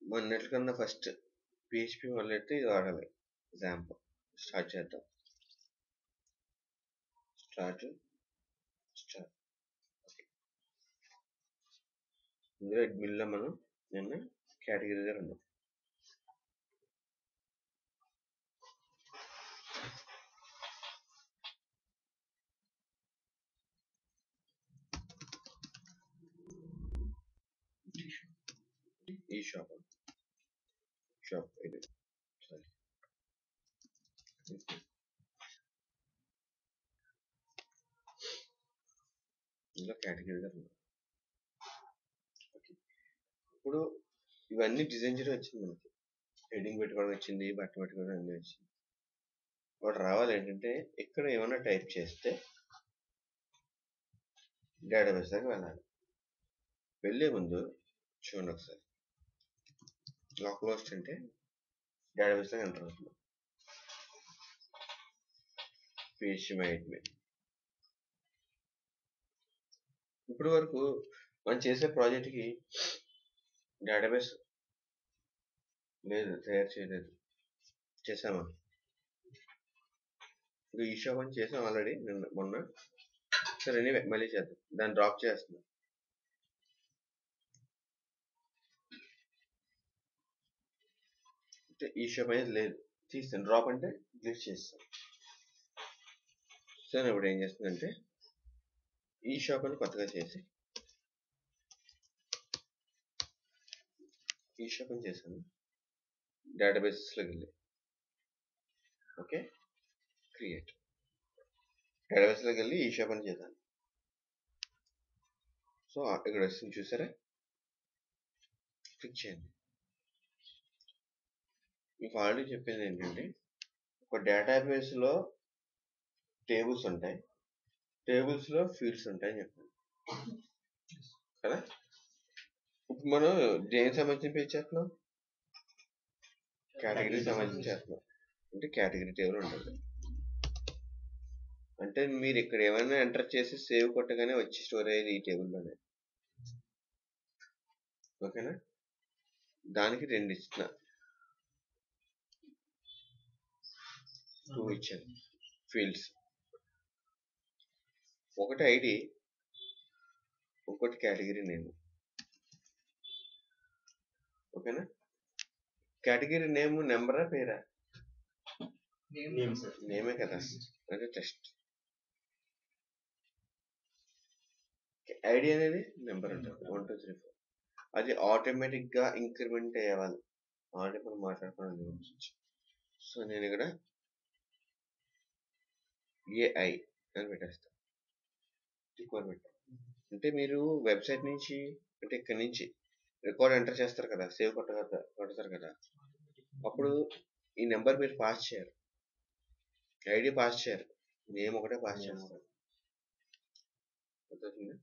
మొన్నటికన్నా first PHP మొదలెడితే ఇది వాడాలి ఎగ్జాంపుల్ స్టార్ట్ చేద్దాం స్టార్ట్ స్టార్ట్ ఇందులో అడ్మిన్లో మనం నిన్న కేటగిరీ దగ్గర ఉన్నాం ఈ షాప్ షాప్ ఇది సారీ ఇందులో కేటగిరీ దగ్గర ఉన్నాం ఓకే ఇప్పుడు ఇవన్నీ డిజైన్ చేయడం వచ్చింది మనకి హెడింగ్ పెట్టుకోవడం వచ్చింది బట్ట పెట్టుకోవడం అన్నీ వచ్చింది వాడు రావాలి ఏంటంటే ఇక్కడ ఏమైనా టైప్ చేస్తే డేటాబేస్ దాకా వెళ్ళాలి వెళ్ళే ముందు చూడండి ఒకసారి లోకల్ హోస్ట్ అంటే డేటాబేస్ దాకా ఎంటర్ అవుతుంది పిహెచ్ఎంఐ అడ్మిన్ ఇప్పటి వరకు మనం చేసే ప్రాజెక్ట్కి డేటాబేస్ లేదు తయారు చేయలేదు చేసామా ఇప్పుడు ఈ షాప్ అని చేసాం ఆల్రెడీ నిన్న మొన్న సరే ఎనీవే మళ్ళీ చేద్దాం దాన్ని డ్రాప్ చేస్తున్నాం అంటే ఈ షాప్ అనేది లేదు తీస్తాను డ్రాప్ అంటే క్లిక్ చేస్తాం సో నేను ఇప్పుడు ఏం చేస్తుందంటే ఈ షాప్ అని కొత్తగా చేసి ఈ షాప్ అని చేశాను డేటాబేసెస్లోకి వెళ్ళి ఓకే క్రియేట్ డేటాబేస్లోకి వెళ్ళి ఈ షాప్ అని చేశాను సో ఇక్కడ వస్తుంది చూసారా క్లిక్ చేయండి మీకు ఆల్రెడీ చెప్పింది ఏంటంటే ఒక డేటాబేస్లో టేబుల్స్ ఉంటాయి టేబుల్స్లో ఫీల్డ్స్ ఉంటాయని చెప్పాను కదా ఇప్పుడు మనం దేనికి సంబంధించిన పేజ్ చేస్తున్నాం కేటగిరీ సంబంధించి చేస్తున్నాం అంటే కేటగిరీ టేబుల్ ఉంటుంది అంటే మీరు ఇక్కడ ఏమైనా ఎంటర్ చేసి సేవ్ కొట్టగానే వచ్చి స్టోర్ అయ్యేది ఈ టేబుల్లోనే ఓకేనా దానికి రెండు ఇచ్చిన టూ ఇచ్చాను ఫీల్డ్స్ ఒకటి ఐడి ఒకటి కేటగిరీ నేమ్ ఓకేనా కేటగిరీ నేమ్ నెంబరా పేరా నేమ్ సార్ నేమే కదా అంటే టెస్ట్ ఐడి అనేది నెంబర్ ఉంటుంది వన్ టూ త్రీ ఫోర్ అది ఆటోమేటిక్ గా ఇంక్రిమెంట్ అయ్యేవాలి ఆల్రెడీ మనం మాట్లాడుకున్నాం దీని గురించి సో నేను ఇక్కడ ఏఐ అని పెట్టేస్తాను ఈక్వల్ పెట్టాను అంటే మీరు వెబ్సైట్ నుంచి అంటే ఇక్కడ నుంచి రికార్డ్ ఎంటర్ చేస్తారు కదా సేవ్ కొట్ట కొడతారు కదా అప్పుడు ఈ నెంబర్ మీరు పాస్ చేయరు ఐడి పాస్ చేయరు నేమ్ ఒకటే పాస్ చేస్తారు అర్థమవుతుందా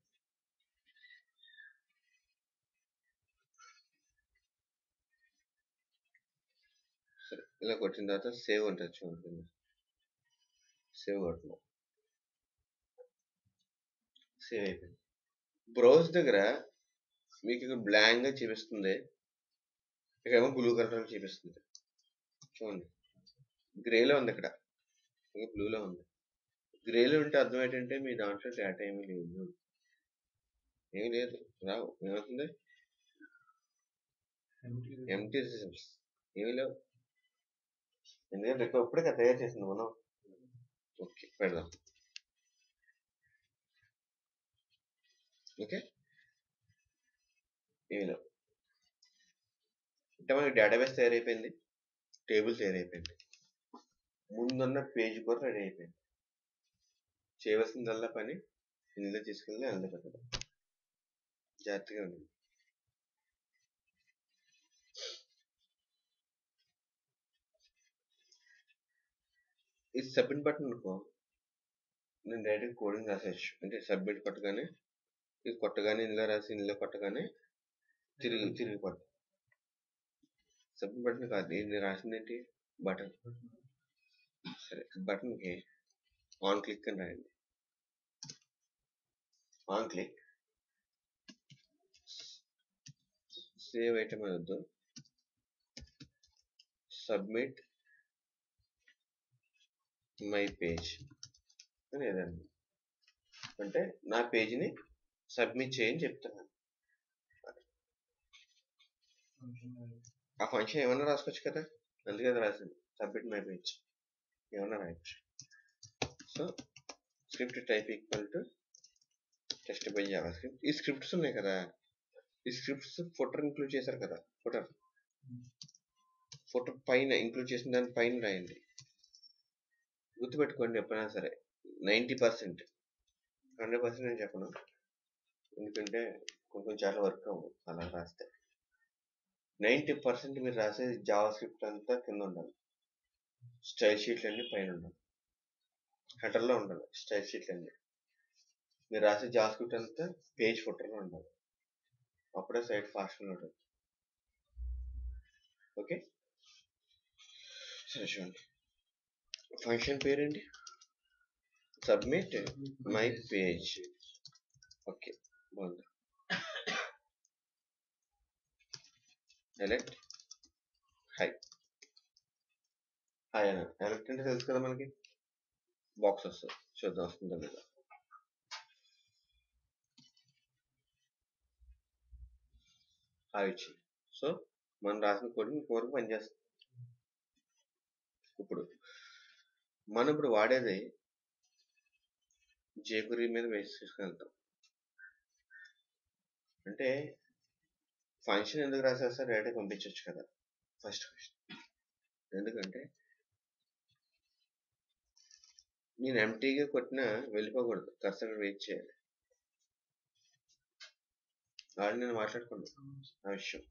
సరే ఇలా కొట్టిన తర్వాత సేవ్ ఉంటుంది చూడండి సేవ్ కొట్టిన సేవ్ అయిపోయింది బ్రౌజ్ దగ్గర మీకు ఇక్కడ బ్లాంక్ గా చూపిస్తుంది ఇక్కడేమో బ్లూ కలర్ చూపిస్తుంది చూడండి గ్రేలో ఉంది ఇక్కడ ఇంకా బ్లూలో ఉంది గ్రేలో ఉంటే అర్థం ఏంటంటే మీ దాంట్లో డేటా ఏమీ లేదు ఏమీ లేదు రావు ఏమవుతుంది ఎంటీ రిజల్ట్స్ ఏమీ లేవు ఎందుకంటే ఇక్కడ ఇప్పుడే కదా తయారు చేసింది మనం ఓకే పెడదాం ఓకే ఏమీ లేవు అంటే మనకి డేటాబేస్ తయారైపోయింది టేబుల్ తయారైపోయింది ముందున్న పేజ్ కూడా రెడీ అయిపోయింది చేయవలసిందల్లా పని ఇందులో తీసుకెళ్ళి అందులో పెట్టడం జాగ్రత్తగా ఉండండి ఇది సబ్మిట్ బటన్ అనుకో నేను డైరెక్ట్ కోడింగ్ రాసేయచ్చు అంటే సబ్మిట్ కొట్టగానే ఇది కొట్టగానే ఇందులో రాసి ఇందులో కొట్టగానే తిరిగి తిరిగి కొట్ట సబ్మిట్ బటన్ కాదు ఇది రాసింది ఏంటి బటన్ సరే బటన్కి ఆన్ క్లిక్ అని రాయండి ఆన్ క్లిక్ సేవ్ ఐటమ్ అని వద్దు సబ్మిట్ మై పేజ్ అని ఏదన్నా అంటే నా పేజీని సబ్మిట్ చేయని చెప్తున్నాను ఆ ఫంక్షన్ ఏమన్నా రాసుకోవచ్చు కదా అందుకే అది రాసింది సబ్మిట్ మై పేజ్ ఏమన్నా రాయొచ్చు so script type equal to text by JavaScript ఈ స్క్రిప్ట్స్ ఉన్నాయి కదా ఈ స్క్రిప్ట్స్ ఫోటర్ ఇంక్లూడ్ చేశారు కదా ఫోటర్ ఫోటో పైన ఇంక్లూడ్ చేసిన దాని పైన రాయండి గుర్తుపెట్టుకోండి ఎప్పుడైనా సరే నైంటీ పర్సెంట్ హండ్రెడ్ పర్సెంట్ నేను చెప్పను ఎందుకంటే కొన్ని కొన్ని చాలా వర్క్ అవ్వవు అలా రాస్తే నైంటీ పర్సెంట్ మీరు రాసే జావా స్క్రిప్ట్ అంతా కింద ఉండాలి స్టైల్ షీట్లు అన్ని పైన ఉండాలి హెడర్లో ఉండాలి స్టైల్ షీట్లు అన్ని మీరు రాసే జావా స్క్రిప్ట్ అంతా పేజ్ ఫుటర్లో ఉండాలి అప్పుడే సైట్ ఫాస్ట్గా ఉంటుంది ఓకే సరే చూడండి ఫంక్షన్ పేరేంటి సబ్మిట్ మై పేజ్ ఓకే బాగుంది ఎలెక్ట్ హై హాయ్ అన్న ఎలెక్ట్ అంటే తెలుసు కదా మనకి బాక్స్ వస్తుంది చూద్దాం వస్తుందా లేదా హాయ్ వచ్చింది సో మనం రాసిన కోడింగ్ ఇంకొకరికి పనిచేస్తుంది ఇప్పుడు మనం ఇప్పుడు వాడేది జేకురీ మీద వేసి తీసుకెళ్తాం అంటే ఫంక్షన్ ఎందుకు రాసేస్తారు డైరెక్ట్ పంపించవచ్చు కదా ఫస్ట్ క్వశ్చన్ ఎందుకంటే నేను ఎంటీగా కొట్టినా వెళ్ళిపోకూడదు కస్టమర్ వెయిట్ చేయాలి వాళ్ళు నేను మాట్లాడుకున్నాను ఆ విషయం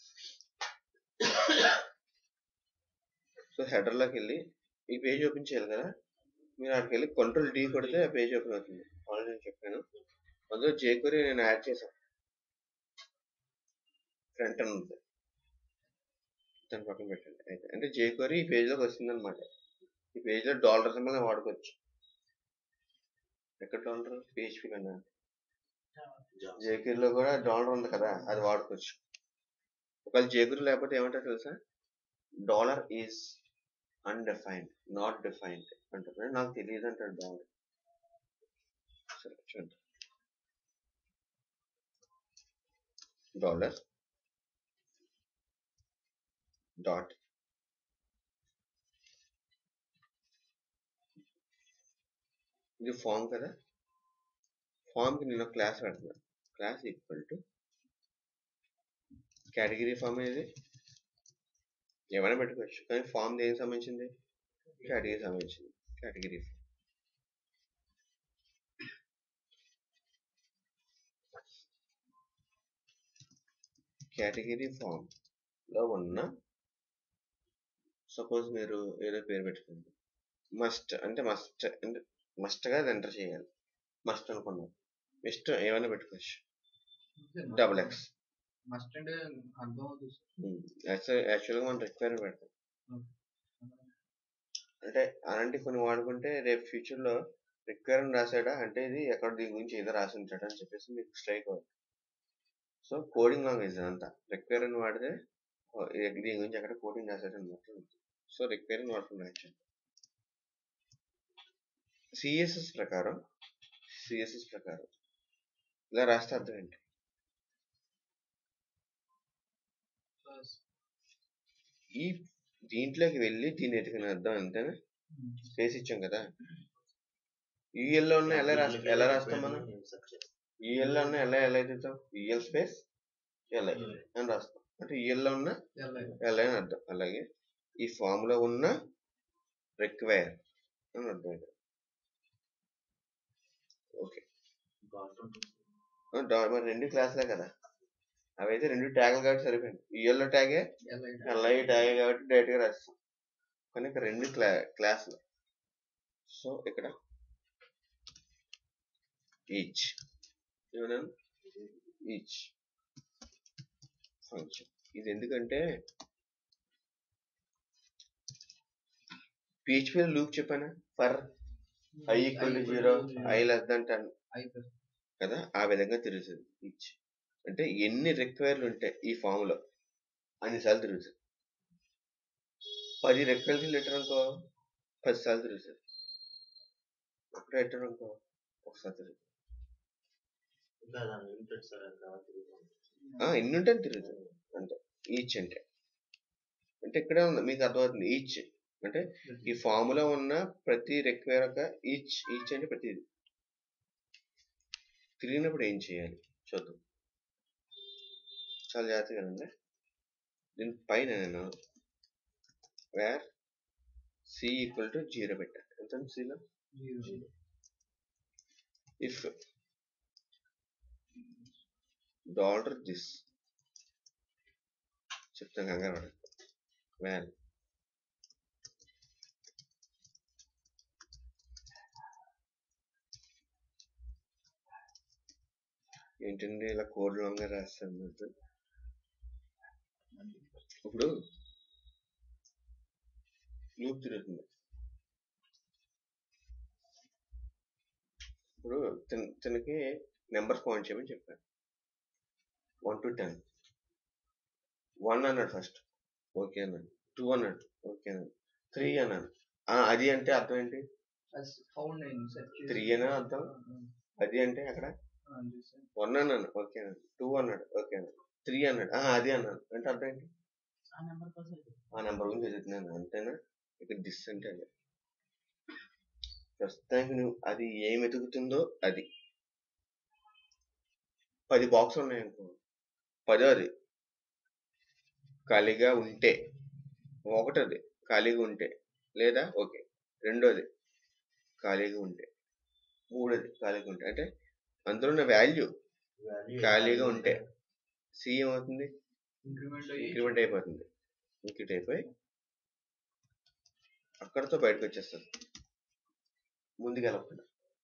సో హెడర్లోకి వెళ్ళి ఈ పేజ్ ఓపెన్ చేయాలి కదా మీరు అక్కడికి వెళ్ళి కంట్రోల్ డి కొడితే ఆ పేజ్ ఓపెన్ అవుతుంది ఆల్రెడీ నేను చెప్పాను అందులో జేక్వరీ నేను యాడ్ చేశాను ఫ్రంట్ అని ఉంది దాని పక్కన పెట్టండి అయితే అంటే జేక్వరీ ఈ పేజ్లోకి వస్తుంది అనమాట ఈ పేజ్లో డాలర్ సింబల్ వాడుకోవచ్చు ఎక్కడ డాలర్ పిహెచ్పి కన్నా జేక్వరీలో కూడా డాలర్ ఉంది కదా అది వాడుకోవచ్చు ఒకవేళ జేక్వరీ లేకపోతే ఏమంటారు తెలుసా dollar is undefined not defined అంటారు నాకు తెలియదు అంటాడు డాలర్ సరే చూడండి డాలర్ డాట్ ఇది ఫామ్ కదా ఫామ్కి నేను క్లాస్ పెడుతున్నాను class equal to category form అనేది ఏమైనా పెట్టుకోవచ్చు కానీ ఫామ్ దేనికి సంబంధించింది కేటగిరీ సంబంధించింది కేటగిరీ ఫామ్ కేటగిరీ ఫామ్ లో ఉన్న సపోజ్ మీరు ఏదో పేరు పెట్టుకోండి మస్ట్ అంటే మస్ట్ అంటే మస్ట్గా అది ఎంటర్ చేయాలి మస్ట్ అనుకున్నాం ఇష్టం ఏమైనా పెట్టుకోవచ్చు డబుల్ ఎక్స్ మస్ట్ అంటే అర్థం అవుతుంది యాక్చువల్గా మనం రిక్వైర్మెంట్ పెడతాం అంటే అలాంటి కొన్ని వాడుకుంటే రేపు ఫ్యూచర్లో రిక్వైర్మెంట్ రాసాడా అంటే ఇది ఎక్కడ దీని గురించి ఏదో రాసి ఉంటాడు అని చెప్పేసి మీకు స్ట్రైక్ అవుతుంది సో కోడింగ్ లాంగ్వేజ్ అంతా రిక్వైర్మెంట్ వాడితే ఓ, ఇది- దీని గురించి ఎక్కడ కోడింగ్ రాశాడు అన్నట్టు ఉంటుంది సో రిక్వైర్మెంట్ వాడుకుని రాయచ్చు సిఎస్ఎస్ ప్రకారం సిఎస్ఎస్ ప్రకారం ఇలా రాస్తే అర్థం ఏంటి ఈ దీంట్లోకి వెళ్ళి దీని ఎటుకుని అర్థం అంతేనా స్పేస్ ఇచ్చాం కదా యూఎల్లో ఉన్న ఎలా రాస్తాం ఎలా రాస్తాం మనం యూఎల్లో ఉన్న ఎలా ఎలా ఎదుగుతాం యూఎల్ స్పేస్ ఎల్ఐ అని రాస్తాం అంటే యూఎల్లో ఉన్న ఎల్ఐ అని అర్థం అలాగే ఈ ఫామ్ లో ఉన్న రిక్వైర్ అని అర్థం ఇక్కడ ఓకే మరి రెండు క్లాసులే కదా అవైతే రెండు ట్యాగ్లు కాబట్టి సరిపోయింది యూఎల్లో ట్యాగే ఎల్ఐ ట్యాగే కాబట్టి డైరెక్ట్ గా రాస్తాం కానీ ఇక్కడ రెండు క్లా క్లాసులు సో ఇక్కడ ఈచ్ ఏమన్నాను ఈచ్ ఫంక్షన్ ఇది ఎందుకంటే పిహెచ్పి లూప్ చెప్పానా for I equal to zero I less than ten కదా ఆ విధంగా తిరుగుతుంది ఈచ్ అంటే ఎన్ని రిక్వైర్లు ఉంటాయి ఈ ఫామ్ లో అన్నిసార్లు తిరుగుతుంది పది రెక్కలకి లీటర్ అనుకో పది సార్లు తిరుగుతుంది అక్కడ లీటర్ అనుకో ఒకసారి తిరుగుతుంది ఇంకా దాని లిమిటెడ్ సార్ అది తర్వాత తిరుగుతాం. ఆ, ఎన్ని ఉంటే అంత తిరుగుతుంది అంతే ఈచ్ అంటే అంటే ఇక్కడే ఉంది మీకు అర్థమవుతుంది ఈచ్ అంటే ఈ ఫార్ములా ఉన్న ప్రతి రెక్వైర్ ఒక ఈచ్ ఈచ్ అంటే ప్రతిది తిరిగినప్పుడు ఏం చేయాలి చూద్దాం చాలా జాగ్రత్తగా అండి దీని పైన నేను where C equal to zero పెట్టాను ఎంత సిలో ఇఫ్ డాలర్ దిస్ చెప్తాను కంగారు పడకు. వేర్ ఏంటండి ఇలా కోడ్ లాంగ్ రాస్తాను మీరు? ఇప్పుడు లూప్ తిరుగుతుంది ఇప్పుడు తిన తినకి నెంబర్స్ పాయింట్ చేయమని చెప్పాను వన్ టు టెన్ వన్ అన్నాడు ఫస్ట్ ఓకే అన్నాడు టూ అన్నాడు ఓకే అన్నాడు త్రీ అన్నాడు ఆ, అది అంటే అర్థం ఏంటి ఫౌండ్ అయింది సెర్చ్ త్రీ అనే అర్థం అది అంటే అక్కడ వన్ అన్నాను ఓకే అన్నాడు టూ అన్నాడు ఓకే అన్నాడు త్రీ అన్నాడు ఆ, అది అన్నాడు అంటే అర్థం ఏంటి ఆ నెంబర్ కోసం ఆ నెంబర్ గురించి చదువుతున్నాను అంతేనా ఇక్కడ డిస్ అంటే అదే ప్రస్తుతానికి నువ్వు అది ఏం వెతుకుతుందో అది పది బాక్స్ ఉన్నాయనుకో పదోది ఖాళీగా ఉంటే ఒకటోది ఖాళీగా ఉంటే లేదా ఓకే రెండోది ఖాళీగా ఉంటే మూడోది ఖాళీగా ఉంటే అంటే అందులో ఉన్న వాల్యూ వాల్యూ ఖాళీగా ఉంటే సి ఏమవుతుంది ఇంక్రిమెంట్ ఇంక్రిమెంట్ అయిపోతుంది ఇంక్రిమెంట్ అయిపోయి అక్కడతో బయటకు వచ్చేస్తుంది ముందుకు వెళ్ళకుండా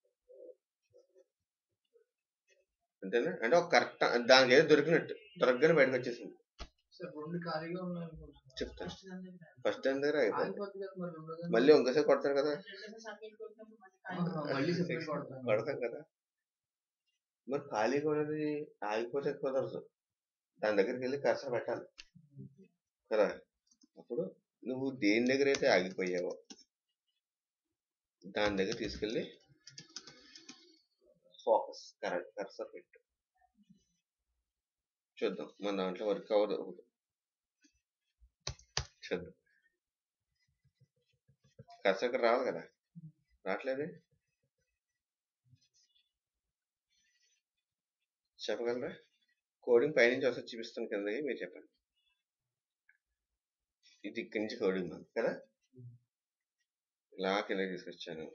అంతేనా అంటే ఒక కరెక్ట్ దానికి ఏదో దొరికినట్టు దొరకగానే బయటకు వచ్చేసింది సార్ రెండు ఖాళీగా ఉన్నాయి అనుకుంటున్నాను చెప్తాను ఫస్ట్ టైం దగ్గర అయిపోయింది ఆగిపోతుంది కదా మరి రెండో దాన్ని. మళ్ళీ ఇంకోసారి కొడతారు కదా ఆహా, మళ్ళీ సెపరేట్ కొడతాను కొడతాం కదా మరి ఖాళీగా ఉన్నది ఆగిపోతే కుదరదు దాని దగ్గరికి వెళ్ళి కర్సర్ పెట్టాలి కదా అప్పుడు నువ్వు దేని దగ్గర అయితే ఆగిపోయావో దాని దగ్గర తీసుకెళ్ళి ఫోకస్ కరెక్ట్ కర్సర్ పెట్టు చూద్దాం మన దాంట్లో వర్క్ అవ్వదు చూద్దాం కర్సర్ ఇక్కడ రావాలి కదా రావట్లేదే చెప్పగలరా కోడింగ్ పైనుంచి ఒకసారి చూపిస్తాను కిందకి మీరు చెప్పండి ఇది ఇక్కడి నుంచి కోడింగ్ ఉంది కదా ఇలా కిందకి తీసుకొచ్చాను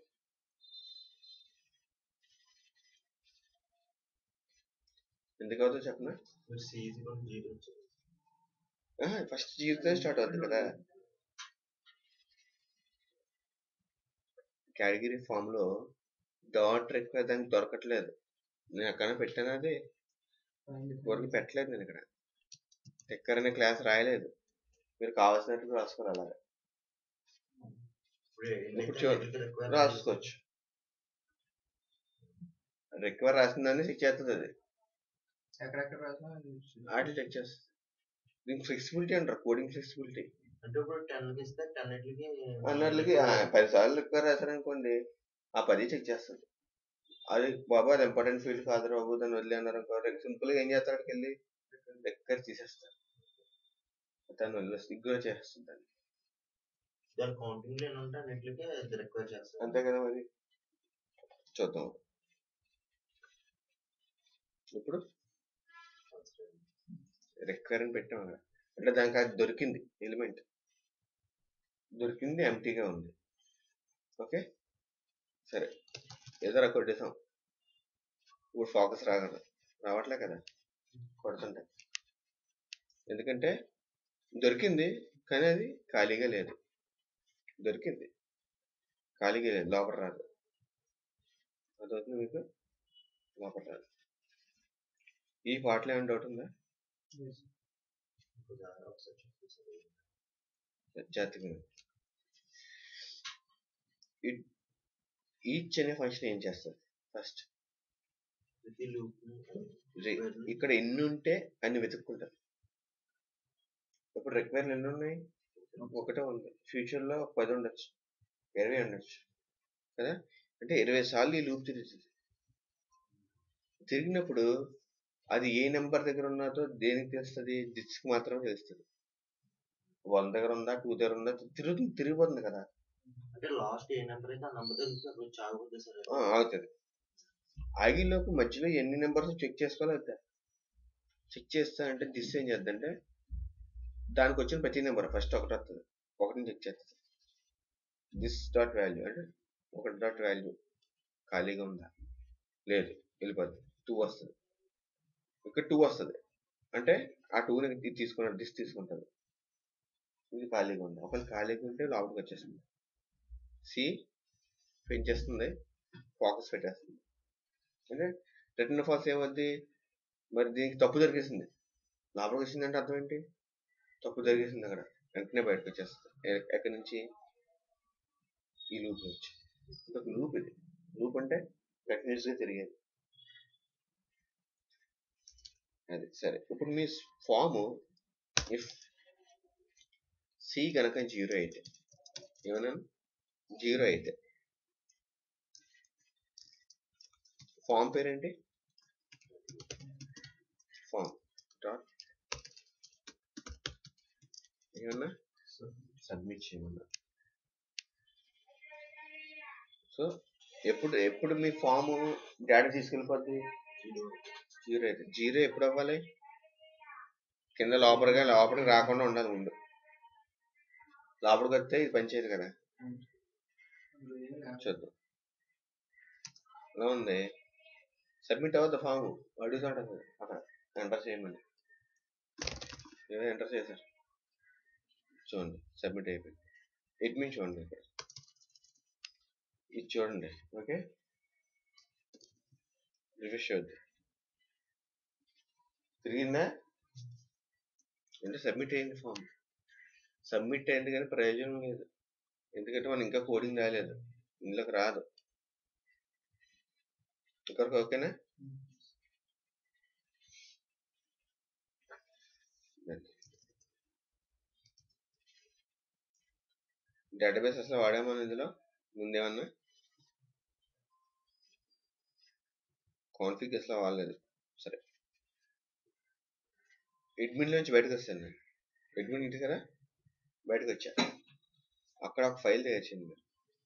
ఎందుకు అవుతుందో చెప్పనా మీరు సి ఈజ్ ఈక్వల్ జీరో వచ్చింది ఫస్ట్ జీరోతో స్టార్ట్ అవుతుంది కదా కేటగిరీ ఫామ్ లో డాట్ రిక్వైర్ దానికి దొరకట్లేదు నేను ఎక్కడ పెట్టాను అది వరకు పెట్టలేదు నేను ఇక్కడ రిక్వైర్ అనే క్లాస్ రాయలేదు మీరు కావాల్సినట్టు రాసుకోవాలి అలాగా ఇప్పుడు ఇప్పుడు చూడు. రాసుకోవచ్చు రిక్వైర్ రాసిందని చెక్ చేస్తుంది అది ఎక్కడెక్కడ రాసినా అది వచ్చింది. ఆటి చెక్ చేస్తుంది దీనికి ఫ్లెక్సిబిలిటీ అంటారు కోడింగ్ ఫ్లెక్సిబిలిటీ అంటే ఇప్పుడు టెన్ కి ఇస్తే టెన్ ఇట్లకి అన్నట్లకి ఆ, పది సార్లు రిక్వైర్ రాశారనుకోండి ఆ పది చెక్ చేస్తుంది అది బాబా అది ఇంపార్టెంట్ ఫీల్డ్ కాదు బాబు దాన్ని వదిలే అన్నారు అనుకో సింపుల్ గా ఏం చేస్తారు అక్కడికి వెళ్ళి రిక్వైర్ తీసేస్తారు దాన్ని వదిలేస్తుంది ఇగ్నోర్ చేస్తుంది దాన్ని దాని కౌంటింగ్ లేని ఉంటే అన్నిటికి అది రిక్వైర్ చేస్తాను అంతే కదా మరి చూద్దాం ఇప్పుడు రిక్వైర్ అని పెట్టాం అక్కడ అంటే దానికి అది దొరికింది ఎలిమెంట్ దొరికింది ఎంటీగా ఉంది ఓకే సరే ఏదో రా కొట్టేసాం ఇప్పుడు ఫోకస్ రాగలదు రావట్లే కదా కొడుతుంటే ఎందుకంటే దొరికింది కానీ అది ఖాళీగా లేదు దొరికింది ఖాళీగా లేదు లోపల రాదు అదవుతుంది మీకు లోపల రాదు ఈ పాటలో ఏమైనా డౌట్ ఉందా Yes. ఒకసారి చూపిస్తాను. జాతిగా ఈచ్ అనే ఫంక్షన్ ఏం చేస్తుంది ఫస్ట్ ప్రతి లూప్ ఇక్కడ ఎన్ని ఉంటే అన్ని వెతుక్కుంటారు ఇప్పుడు రిక్వైర్లు ఎన్ని ఉన్నాయి ఒకటే ఉంది ఫ్యూచర్ లో పది ఉండొచ్చు ఇరవై ఉండొచ్చు కదా అంటే ఇరవై సార్లు ఈ లూప్ తిరుగుతుంది తిరిగినప్పుడు అది ఏ నెంబర్ దగ్గర ఉన్నదో దేనికి తెలుస్తుంది డిస్క్ మాత్రమే తెలుస్తుంది వన్ దగ్గర ఉందా టూ దగ్గర ఉందా తిరుగుతుంది తిరిగిపోతుంది కదా అంటే లాస్ట్ ఏ నెంబర్ అయితే ఆ నెంబర్ దగ్గర కొంచెం ఆగిపోతుంది సార్ ఆ, ఆగుతుంది ఆగిలోపు మధ్యలో ఎన్ని నెంబర్స్ చెక్ చేసుకోవాలి వద్దా చెక్ చేస్తా అంటే దిస్ ఏం చేద్దంటే దానికి వచ్చిన ప్రతి నెంబర్ ఫస్ట్ ఒకటి వస్తుంది ఒకటిని చెక్ చేస్తుంది దిస్ డాట్ వాల్యూ అంటే ఒకటి డాట్ వాల్యూ ఖాళీగా ఉందా లేదు వెళ్ళిపోద్ది టూ వస్తుంది ఇక్కడ టూ వస్తుంది అంటే ఆ టూని ఇది తీసుకున్న దిస్ తీసుకుంటుంది ఇది ఖాళీగా ఉంది ఒకవేళ ఖాళీగా ఉంటే లోపలికి వచ్చేస్తుంది సి పెంచేస్తుంది ఫోకస్ పెట్టేస్తుంది అంటే రిటర్న్ ఫాల్స్ ఏమవుద్ది మరి దీనికి తప్పు జరిగేసింది లోపలికి వచ్చిందంటే అర్థం ఏంటి తప్పు జరిగేసింది అక్కడ వెంటనే బయటకు వచ్చేస్తుంది ఎ- ఎక్కడి నుంచి ఈ లూప్ నుంచి ఒక లూప్ ఇది లూప్ అంటే కంటిన్యూస్ గా తిరిగేది అది సరే ఇప్పుడు మీ ఫామ్ ఇఫ్ సి కనుక జీరో అయితే ఏమన్నా జీరో అయితే ఫామ్ పేరేంటి ఫామ్ డాట్ ఏమన్నా సబ్మిట్ చేయమన్నా సో ఎప్పుడు ఎప్పుడు మీ ఫామ్ డేటా తీసుకెళ్ళిపోద్ది జీరో అయితే జీరో ఎప్పుడు అవ్వాలి కింద లోపలిగా లోపలికి రాకుండా ఉండాలి ముందు లోపలికి వస్తే ఇది పనిచేయదు కదా చూద్దాం ఎలా ఉంది సబ్మిట్ అవ్వద్దు ఫామ్ అడుగుతుంటుంది అక్కడ ఎంటర్ చేయమని ఏదో ఎంటర్ చేశారు చూడండి సబ్మిట్ అయిపోయింది అడ్మిన్ చూడండి ఇక్కడ ఇది చూడండి ఓకే రిఫ్రెష్ అవుద్ది తిరిగిందా అంటే సబ్మిట్ అయింది ఫామ్ సబ్మిట్ అయింది కానీ ప్రయోజనం లేదు ఎందుకంటే మనం ఇంకా కోడింగ్ రాలేదు ఇందులోకి రాదు ఇక్కడికి ఓకేనా డేటాబేస్ అసలు వాడామా ఇందులో ముందేమన్నా కాన్ఫిగ్ అసలు వాడలేదు సరే అడ్మిన్ నుంచి బయటకు వస్తాను నేను అడ్మిన్ ఇంటి కదా బయటకు వచ్చా అక్కడ ఒక ఫైల్ తెచ్చింది మీరు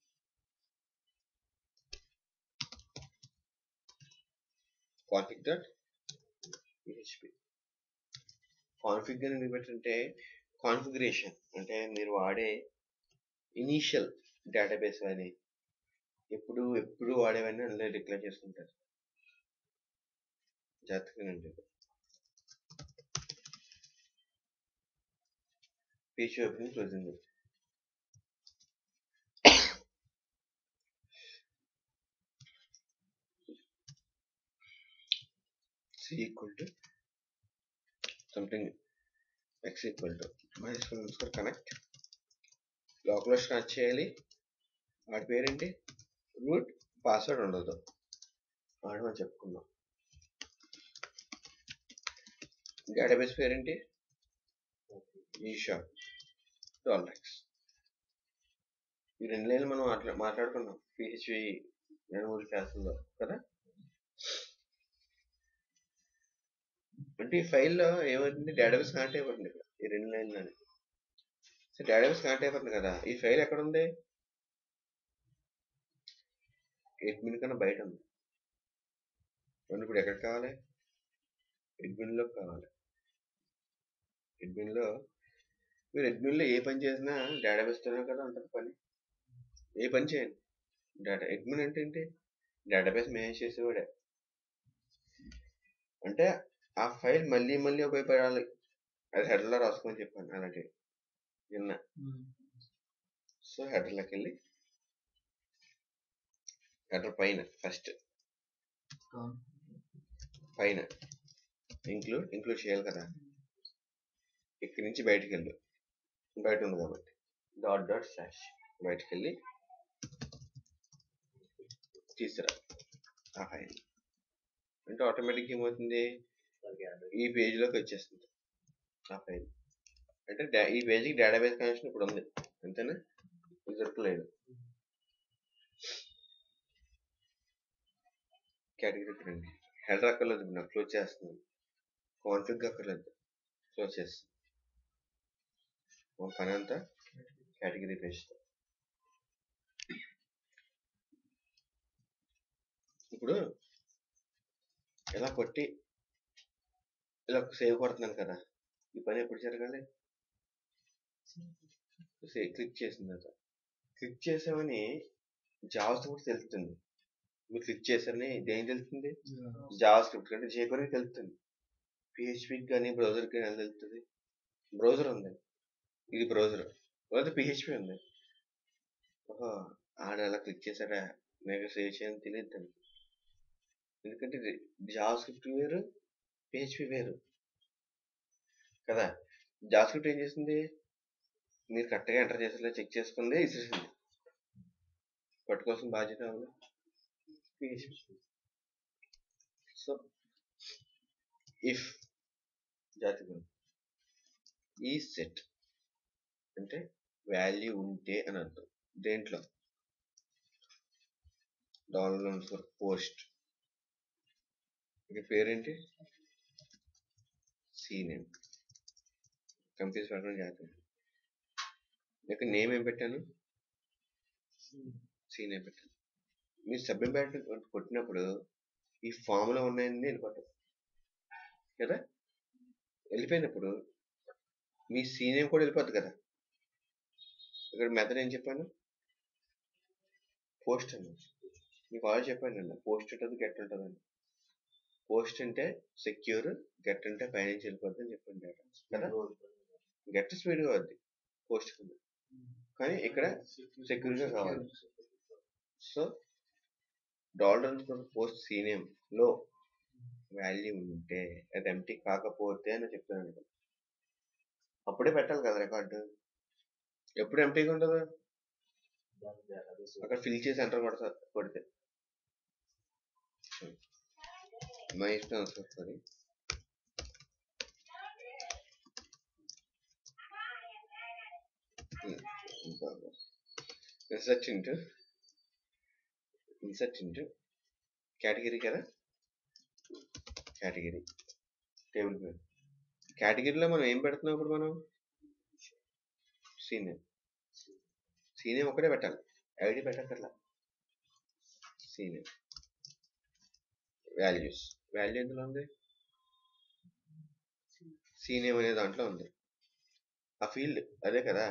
కాన్ఫిగ్ డాట్ పిహెచ్పి కాన్ఫిగ్ అని ఎందుకు పెట్టంటే కాన్ఫిగరేషన్ అంటే మీరు వాడే ఇనీషియల్ డేటాబేస్ కానీ ఎప్పుడు ఎప్పుడు వాడేవన్నీ అందులో డిక్లేర్ చేసుకుంటారు జాగ్రత్తగా ఉంటుంది page opening closing c equal to something x equal to minus one underscore connect లోపల స్టార్ట్ చేయాలి వాడి పేరేంటి రూట్ పాస్వర్డ్ ఉండదు వాడు మనం చెప్పుకుందాం డేటాబేస్ పేరేంటి ఈషా డాల్ ఎక్స్ ఈ రెండు లైన్లు మనం మాట్లా మాట్లాడుకున్నాం పిహెచ్పి రెండు మూడు క్లాసుల్లో కదా అంటే ఈ ఫైల్లో ఏమవుతుంది డేటాబేస్ కనెక్ట్ అయిపోతుంది ఇక్కడ ఈ రెండు లైన్లని సో డేటాబేస్ కనెక్ట్ అయిపోతుంది కదా ఈ ఫైల్ ఎక్కడ ఉంది అడ్మిన్ కన్నా బయట ఉంది మనం ఇప్పుడు ఎక్కడ కావాలి అడ్మిన్ లో కావాలి అడ్మిన్ లో మీరు అడ్మిన్ లో ఏ పని చేసినా డేటాబేస్ తోనే కదా ఉంటుంది పని ఏ పని చేయండి డేటా అడ్మిన్ అంటే ఏంటి డేటాబేస్ మేనేజ్ చేసేవాడే అంటే ఆ ఫైల్ మళ్ళీ మళ్ళీ ఉపయోగపడాలి అది హెడర్లో రాసుకోమని చెప్పాను అలాంటివి నిన్న సో హెడర్లోకి వెళ్ళి హెడర్ పైన ఫస్ట్ పైన ఇంక్లూడ్ ఇంక్లూడ్ చేయాలి కదా ఇక్కడి నుంచి బయటికి వెళ్ళు బయట ఉంది కాబట్టి డాట్ డాట్ స్లాష్ బయటికి వెళ్ళి తీసుకురా ఆ ఫైల్ అంటే ఆటోమేటిక్ ఏమవుతుంది ఈ పేజ్లోకి వచ్చేస్తుంది ఆ ఫైల్ అంటే డా- ఈ పేజీకి డేటాబేస్ కనెక్షన్ ఇప్పుడు ఉంది అంతేనా ఇది దొరకలేదు కేటగిరీ రండి హెడర్ అక్కర్లేదు ఇప్పుడు నాకు క్లోజ్ చేస్తున్నాను కాన్ఫిగ్ అక్కర్లేదు క్లోజ్ చేస్తాను మన పని అంతా కేటగిరీ పేజ్తో ఇప్పుడు ఇలా కొట్టి ఇలా సేవ్ కొడుతున్నాను కదా ఈ పని ఎప్పుడు జరగాలి సే- క్లిక్ చేసిన తర్వాత క్లిక్ చేసామని జావా స్క్రిప్ట్ తెలుస్తుంది మీరు క్లిక్ చేశారని దేని తెలుస్తుంది జావా స్క్రిప్ట్ కంటే జేకొనికి తెలుస్తుంది పిహెచ్పికి కానీ బ్రౌజర్కి కానీ ఎలా తెలుస్తుంది బ్రౌజర్ ఉంది ఇది బ్రౌజర్ లేదా పిహెచ్పి ఉంది ఓహో ఆడ అలా క్లిక్ చేశాడా నాకు సేవ్ చేయని తెలియదు దానికి ఎందుకంటే జావా స్క్రిప్ట్ వేరు పిహెచ్పి వేరు కదా జావా స్క్రిప్ట్ ఏం చేసింది మీరు కరెక్ట్గా ఎంటర్ చేసేలా చెక్ చేసుకుంది ఇచ్చేసింది పట్టుకోవాల్సిన బాధ్యత అవును పిహెచ్పి సో ఇఫ్ జాతి గుణం ఈ సెట్ అంటే వాల్యూ ఉంటే అని అర్థం దేంట్లో డాలర్ ఫర్ పోస్ట్ ఇక పేరేంటి సి నేమ్ కంపెనీస్ పెట్టడం జాగ్రత్త ఇక నేమ్ ఏం పెట్టాను సి నేమ్ పెట్టాను మీరు సబ్మిట్ బటన్ కొట్టినప్పుడు ఈ ఫామ్లో ఉన్నాయని వెళ్ళిపోతాం కదా వెళ్ళిపోయినప్పుడు మీ సి నేమ్ కూడా వెళ్ళిపోద్ది కదా ఇక్కడ మెథడ్ ఏం చెప్పాను పోస్ట్ అని మీకు ఆల్రెడీ చెప్పాను అండి పోస్ట్ ఉంటుంది గెట్ ఉంటుందండి పోస్ట్ అంటే సెక్యూర్ గెట్ అంటే పైనుంచి వెళ్ళిపోద్ది అని చెప్పాను డేటా కదా గెట్ స్పీడ్గా వద్ది పోస్ట్ కింద కానీ ఇక్కడ సెక్యూర్గా కావాలి సో డాలర్ పోస్ట్ సీనియం లో వాల్యూ ఉంటే అది ఎంటీ కాకపోతే అని చెప్తున్నాను ఇక్కడ అప్పుడే పెట్టాలి కదా రికార్డు ఎప్పుడు ఎంటీగా ఉండదు అక్కడ ఫిల్ చేసి ఎంటర్ కొడతా కొడితే మా ఇష్టం వస్తుంది insert into insert into category కదా కేటగిరీ టేబుల్ పేరు కేటగిరీలో మనం ఏం పెడుతున్నాం ఇప్పుడు మనం సీనియర్ సీనియర్ ఒకటే పెట్టాలి ఐడి పెట్టక్కర్లా సీనియర్ వాల్యూస్ వాల్యూ ఎందులో ఉంది సీనియర్ అనే దాంట్లో ఉంది ఆ ఫీల్డ్ అదే కదా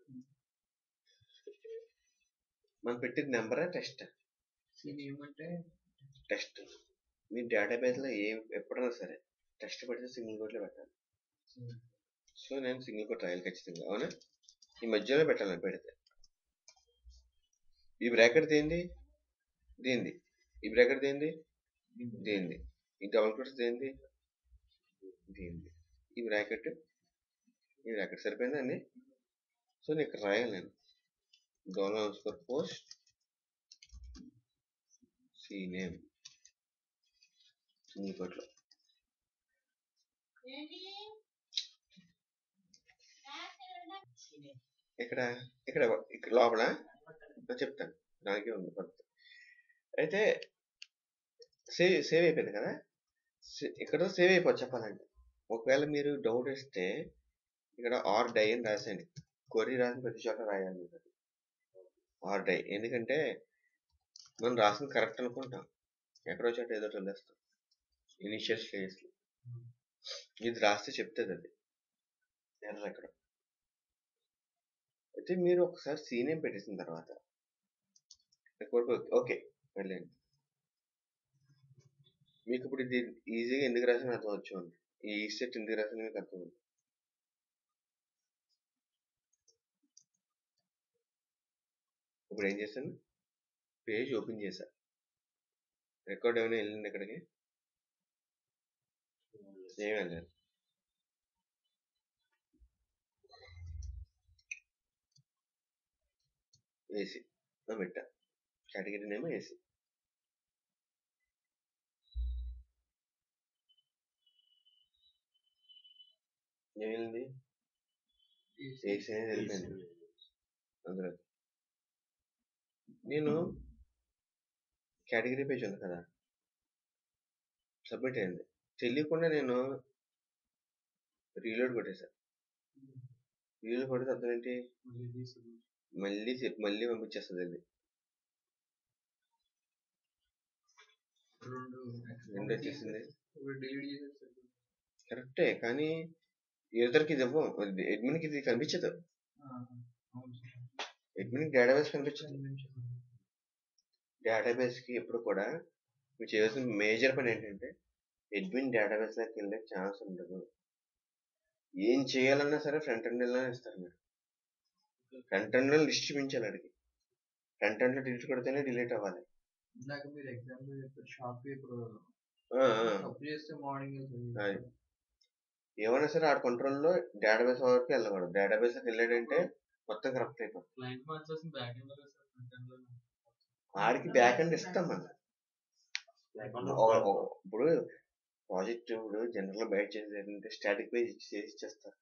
మనం పెట్టింది నెంబరా టెస్ట్ సీన్ ఏమంటే టెస్ట్ మీ డేటాబేస్లో ఏ ఎప్పుడైనా సరే టెస్ట్ పెడితే సింగిల్ కోట్లో పెట్టాలి సో నేను సింగిల్ కోట్ రాయాలి ఖచ్చితంగా అవునా ఈ మధ్యలో పెట్టాలని పెడితే ఈ బ్రాకెట్ దేంది దీంది ఈ బ్రాకెట్ దేంది దీంది ఈ డబుల్ కోట్స్ దేంది దీంది ఈ బ్రాకెట్ ఈ బ్రాకెట్ సరిపోయిందండి సో నేను ఇక్కడ రాయాలి నేను dollar for post C name single కోట్లో ఇక్కడ ఇక్కడ ఇక్కడ లోపల నేను చెప్తాను దానికే ఉంది పద్ధతి అయితే సేవ్ సేవ్ అయిపోయింది కదా సే- ఇక్కడ సేవ్ అయిపోతుంది చెప్పాలంటే ఒకవేళ మీరు డౌట్ వస్తే ఇక్కడ ఆర్ డై అని రాసేయండి కొరి రాసిన ప్రతి చోట రాయాలి మీరు అది. ఆర్ డై ఎందుకంటే మనం రాసిన కరెక్ట్ అనుకుంటాం ఎక్కడో చోట ఏదో వదిలేస్తాం ఇనిషియల్ స్టేజ్లో ఇది రాస్తే చెప్తుంది అది ఎర్ర ఎక్కడ అయితే మీరు ఒకసారి సీనియం పెట్టేసిన తర్వాత ఓకే వెళ్ళండి మీకు ఇప్పుడు ఇది ఈజీగా ఎందుకు రాసిన అర్థం వచ్చి ఈ సెట్ ఎందుకు రాసిన మీకు అర్థం ఉంది ఇప్పుడు ఏం చేశాను పేజ్ ఓపెన్ చేశా రికార్డ్ ఏమైనా వెళ్ళింది ఇక్కడికి ఏం వెళ్ళలేదు ఏసీ పెట్టా కేటగిరీ నేమో ఏసీ ఏమైంది ఏసీ అనేది వెళ్ళిపోయింది అందులో నేను కేటగిరీ పేజ్ ఉంది కదా సబ్మిట్ అయింది తెలియకుండా నేను రీలోడ్ కొట్టేశాను రీలోడ్ కొడితే అర్థం ఏంటి మళ్ళీ చెప్- మళ్ళీ పంపించేస్తుంది అది రెండు రెండు వచ్చేసింది ఇప్పుడు డిలీట్ చేసేసి కరెక్టే కానీ యూజర్కి ఇది ఇవ్వం అడ్మిన్కి ఇది కనిపించదు అవును సార్ అడ్మిన్కి డేటాబేస్ కనిపించదు డేటాబేస్కి ఎప్పుడు కూడా మీరు చేయాల్సిన మేజర్ పని ఏంటంటే అడ్మిన్ డేటాబేస్లోకి వెళ్ళే ఛాన్స్ ఉండదు ఏం చేయాలన్నా సరే ఫ్రంట్ ఎండ్లోనే ఇస్తారు మీరు ఫ్రంట్ ఎండ్లో లిస్ట్ చూపించాలి అడిగి ఫ్రంట్ ఎండ్లో డిలీట్ కొడితేనే డిలీట్ అవ్వాలి ఇందాక మీరు ఎగ్జాంపుల్ చెప్పారు షాప్ ఇప్పుడు ఆ, ఆ. తప్పు చేస్తే మార్నింగ్ అది. ఏమైనా సరే ఆడ కంట్రోల్లో డేటాబేస్ వరకు వెళ్ళకూడదు డేటాబేస్కి వెళ్ళాడంటే మొత్తం కరెక్ట్ అయిపోతుంది క్లయింట్ మార్చేసిన బ్యాక్ ఎండ్ లో సార్ ఫ్రంట్ ఎండ్ లో ఆడికి బ్యాక్ ఎండ్ ఇస్తాం మనం లేకుండా ఓ- ఓ- ఇప్పుడు ప్రాజెక్ట్ ఇప్పుడు జనరల్ బయట చేసేది ఏంటంటే స్టాటిక్ పేజ్ చేసి ఇచ్చేస్తారు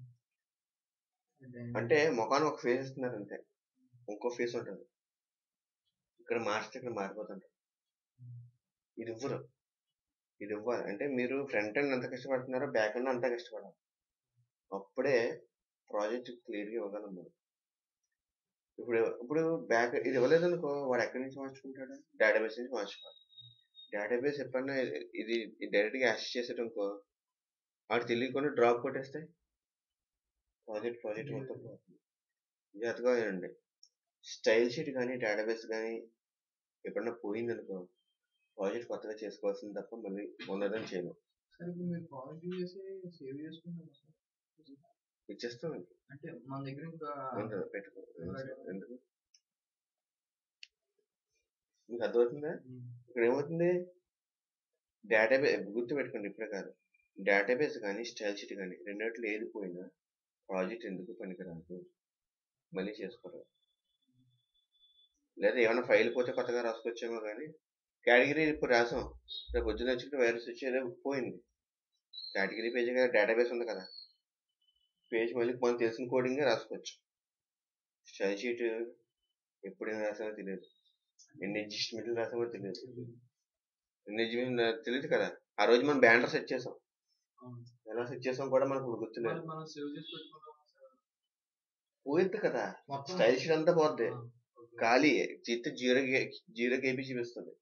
అంటే ముఖాన్ని ఒక ఫేస్ ఇస్తున్నారు అంతే ఇంకో ఫేస్ ఉంటుంది ఇక్కడ మార్చితే ఇక్కడ మారిపోతుంటారు ఇది ఇవ్వరు ఇది ఇవ్వాలి అంటే మీరు ఫ్రంట్ ఎండ్ ఎంత కష్టపడుతున్నారో బ్యాక్ ఎండ్ అంతా కష్టపడాలి అప్పుడే ప్రాజెక్ట్ క్లియర్గా ఇవ్వగలం మనం ఇప్పుడు ఇప్పుడు బ్యాక్ ఇది ఇవ్వలేదు అనుకో వాడు ఎక్కడి నుంచి మార్చుకుంటాడు డేటాబేస్ నుంచి మార్చుకోవాలి డేటాబేస్ ఎప్పుడన్నా ఇది డైరెక్ట్గా యాక్సెస్ చేసేటనుకో వాడు తెలియకుండా డ్రాప్ కొట్టేస్తే ప్రాజెక్ట్ ప్రాజెక్ట్ మొత్తం పోతుంది జాగ్రత్తగా వినండి స్టైల్ షీట్ కానీ డేటాబేస్ కానీ ఎప్పుడన్నా పోయిందనుకో ప్రాజెక్ట్ కొత్తగా చేసుకోవాల్సింది తప్ప మళ్ళీ ఉన్నదని చేయను సార్ ఇప్పుడు మీరు ప్రాజెక్ట్ చేసి సేవ్ చేసుకున్నారు సార్ ఇచ్చేస్తాం ఇంక. అంటే మన దగ్గర ఇంకా ఉంటుంది పెట్టుకో ఎందుకు మీకు అర్థమవుతుందా ఇక్కడ ఏమవుతుంది డేటాబేస్ గుర్తు పెట్టుకోండి ఇప్పుడే కాదు డేటాబేస్ కానీ స్టైల్ షీట్ కానీ రెండిట్లో ఏది పోయినా ప్రాజెక్ట్ ఎందుకు పనికిరాదు మళ్ళీ చేసుకోవడం లేదా ఏమైనా ఫైల్ పోతే కొత్తగా రాసుకొచ్చామో కానీ కేటగిరీ ఇప్పుడు రాసాం రేపు పొద్దున వచ్చి వైరస్ వచ్చి ఏదో పోయింది కేటగిరీ పేజ్ కదా డేటాబేస్ ఉంది కదా పేజ్ మళ్ళీ మనకు తెలిసిన కోడింగ్ రాసుకోవచ్చు స్టైల్ షీట్ ఎప్పుడు ఏం రాసామో తెలియదు ఎన్ని అడ్జస్ట్మెంట్లు రాసామో తెలియదు ఎన్ని అడ్జస్ట్మెంట్ తెలియదు కదా ఆ రోజు మనం బ్యానర్ సెట్ చేసాం ఎలా సెట్ చేసాం కూడా మనకు ఇప్పుడు గుర్తులేదు మనం సేవ్ చేసి పెట్టుకుంటాం సార్ పోయిద్ది కదా మొత్తం స్టైల్ షీట్ అంతా పోద్ది ఖాళీ చిత్త జీరో గే- జీరో కేబీ చూపిస్తుంది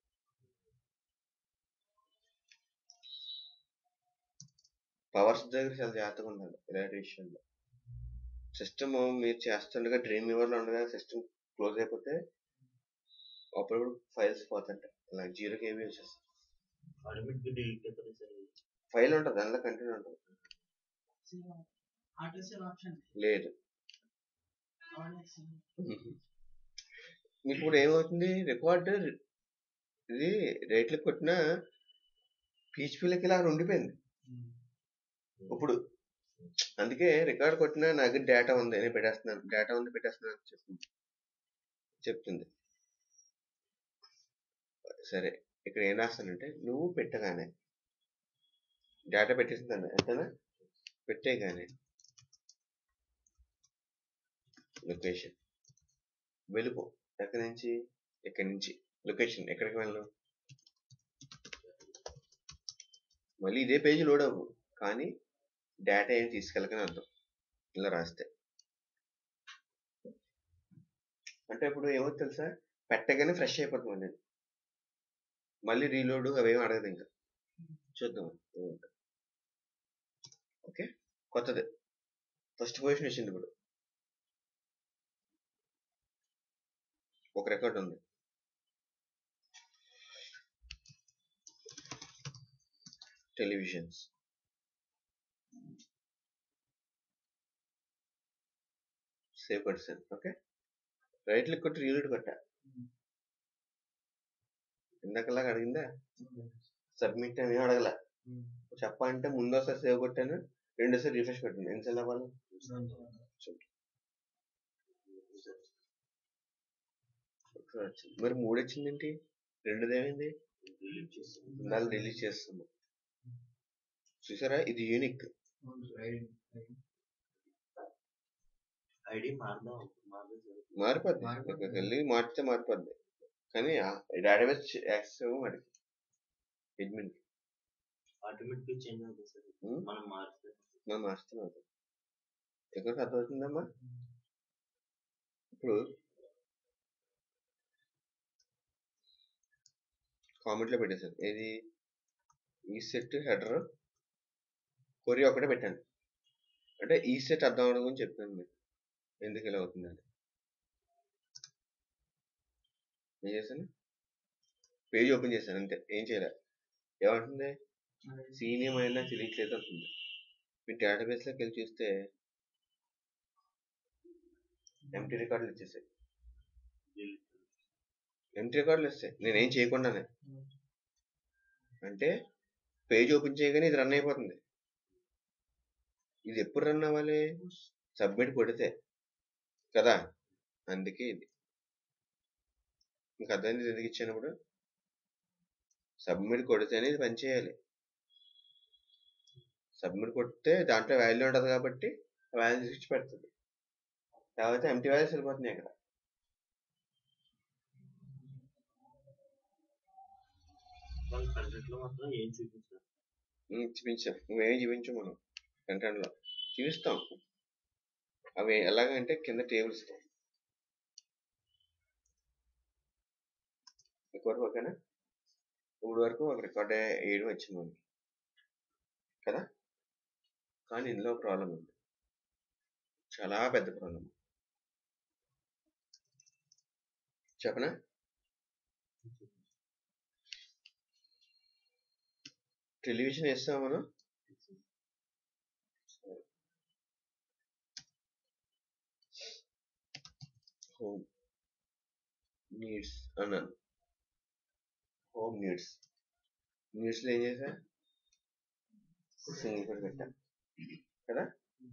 పవర్స్ దగ్గర చాలా జాగ్రత్తగా ఉండాలి ఇలాంటి విషయంలో సిస్టమ్ మీరు చేస్తుండగా డ్రీమ్ లో ఉండగా సిస్టమ్ క్లోజ్ అయిపోతే అప్పుడప్పుడు ఫైల్స్ పోతుంటాయి ఇలా జీరో కేబీ వచ్చేస్తుంది ఆటోమేటిక్ డిలీట్ అయిపోతుంది సార్ ఫైల్ ఉంటుంది అందులో కంటెంట్ ఉంటుంది ఆర్టిఫిషియల్ ఆప్షన్ లేదు మీకు ఇప్పుడు ఏమవుతుంది రికార్డ్ ఇది రేట్లు కొట్టిన పీహెచ్పీలకి ఇలా ఉండిపోయింది ఇప్పుడు అందుకే రికార్డ్ కొట్టినా నా దగ్గర డేటా ఉంది నేను పెట్టేస్తున్నాను డేటా ఉంది పెట్టేస్తున్నాను అని చెప్తుంది చెప్తుంది సరే ఇక్కడ ఏం రాస్తానంటే నువ్వు పెట్టగానే డేటా పెట్టేసిందన్న ఎంతనా పెట్టేగానే లొకేషన్ వెళ్ళిపో ఎక్కడి నుంచి ఎక్కడి నుంచి లొకేషన్ ఎక్కడికి వెళ్ళను మళ్ళీ ఇదే పేజీ లోడ్ అవ్వు కానీ డేటా ఏం తీసుకెళ్ళకని అర్థం ఇలా రాస్తే అంటే ఇప్పుడు ఏమో తెలుసా పెట్టగానే ఫ్రెష్ అయిపోతుంది మళ్ళీ మళ్ళీ రీలోడ్ అవేం అడగదు ఇంకా చూద్దాం ఏముంటుంది. ఓకే కొత్తది ఫస్ట్ పొజిషన్ వచ్చింది ఇప్పుడు ఒక రికార్డ్ ఉంది టెలివిజన్స్ సేవ్ కొట్టేసాను ఓకే రైట్ క్లిక్ కొట్టి రీలోడ్ కొట్టా ఇందాకలాగా అడిగిందా సబ్మిట్ అని ఏం అడగల చెప్పాలంటే ముందోసారి సేవ్ కొట్టాను రెండోసారి రిఫ్రెష్ కొట్టాను ఎన్నిసార్లు అవ్వాలి ఒకసారి వచ్చింది మరి మూడు వచ్చిందేంటి రెండుది ఏమైంది డిలీట్ చేస్తాను ఇందాక రిలీజ్ చేస్తున్నాం చూసారా ఇది యూనిక్ ఐడి మారదాం మారదాం సార్ మారిపోద్ది మారిపోద్ది. ఇక్కడికి వెళ్ళి మార్చితే మారిపోద్ది కానీ డేటాబేస్ యాక్సెస్ వాడికి అడ్మిన్ ఆటోమేటిక్ గా చేంజ్ అవుతుంది సార్ Hmm? మనం మారిస్తే మనం మార్చుతున్నాం ఎక్కడ అర్థమవుతుందమ్మా ఇప్పుడు కామెంట్లో పెట్టేశాను ఏది ఈ సెట్ హెడర్ కొరి ఒకటే పెట్టాను అంటే ఈ సెట్ అర్థం అవడం గురించి చెప్పాను మీకు ఎందుకు ఇలా అవుతుందని ఏం చేశాను పేజ్ ఓపెన్ చేశాను అంతే ఏం చేయలే ఏమంటుంది సీనియం అయినా తెలియట్లేదు అంటుంది మీ డేటాబేస్లోకి వెళ్ళి చూస్తే ఎంటీ రికార్డులు ఇచ్చేసాయి ఎంటీ రికార్డులు ఇస్తాయి నేనేం చేయకుండానే అంటే పేజ్ ఓపెన్ చేయగానే ఇది రన్ అయిపోతుంది ఇది ఎప్పుడు రన్ అవ్వాలి సబ్మిట్ కొడితే కదా అందుకే ఇది మీకు అర్థమైంది ఇది ఎందుకు ఇచ్చాను ఇప్పుడు సబ్మిట్ కొడితేనే ఇది పనిచేయాలి సబ్మిట్ కొడితే దాంట్లో వాల్యూ ఉంటుంది కాబట్టి వాల్యూ ఇచ్చి పెడుతుంది లేకపోతే ఎంటీ వాల్యూస్ వెళ్ళిపోతున్నాయి అక్కడ వాళ్ళ కంటెంట్ లో మాత్రం ఏం చూపించారు ఉమ్, చూపించాం నువ్వేం చూపించు మనం కంటెంట్ లో చూపిస్తాం అవి ఎలాగంటే కింద టేబుల్స్ రికార్డ్ ఓకేనా ఇప్పుడు వరకు ఒక రికార్డ్ వేయడం వచ్చింది మనకి కదా కానీ ఇందులో ప్రాబ్లం ఉంది చాలా పెద్ద ప్రాబ్లం చెప్పనా టెలివిజన్ వేస్తాం మనం హోమ్ నీడ్స్ అన్నాను హోమ్ నీడ్స్ నీడ్స్లో ఏం చేసా సింగిల్ కూడా పెట్టా కదా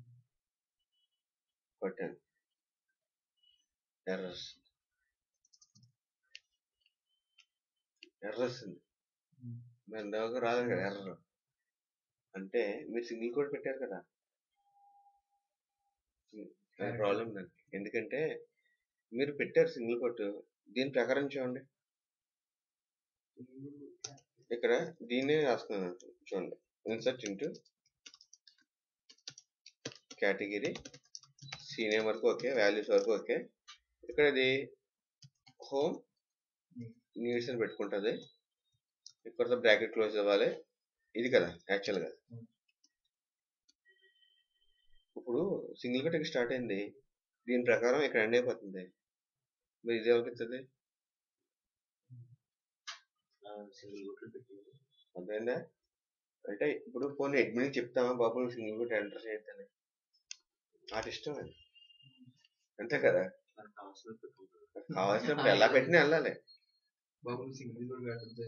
కొట్టాను ఎర్రర్స్ ఎర్రర్స్ ఉంది మరి ఇందాక రాదు కదా ఎర్రర్ అంటే మీరు సింగిల్ కోడ్ పెట్టారు కదా ప్రాబ్లం దానికి ఎందుకంటే మీరు పెట్టారు సింగిల్ కోట్ దీని ప్రకారం చూడండి ఇక్కడ దీన్నే రాస్తున్నాను చూడండి ఇన్సర్ట్ ఇంటూ కేటగిరీ సీనియర్ వరకు ఓకే వాల్యూస్ వరకు ఓకే ఇక్కడ ఇది హోమ్ నీడ్స్ అని పెట్టుకుంటుంది ఇక్కడ బ్రాకెట్ క్లోజ్ అవ్వాలి ఇది కదా యాక్చువల్గా ఇప్పుడు సింగిల్ కట్ ఇక్కడ స్టార్ట్ అయింది దీని ప్రకారం ఇక్కడ ఎండ్ అయిపోతుంది మరి ఇది ఎవరికి ఇస్తుంది సింగిల్ గుట్లు పెట్టింది అర్థమైందా అంటే ఇప్పుడు పోనీ అడ్మిన్ చెప్తామా బాబు సింగిల్ కట్ ఎంటర్ చేయొద్దని వాటి ఇష్టం అది అంతే కదా మనకు అవసరం పెట్టుకుంటారు కావాల్సినప్పుడు ఎలా పెట్టినా వెళ్ళాలి బాబు సింగిల్ కూడా పెట్టద్దు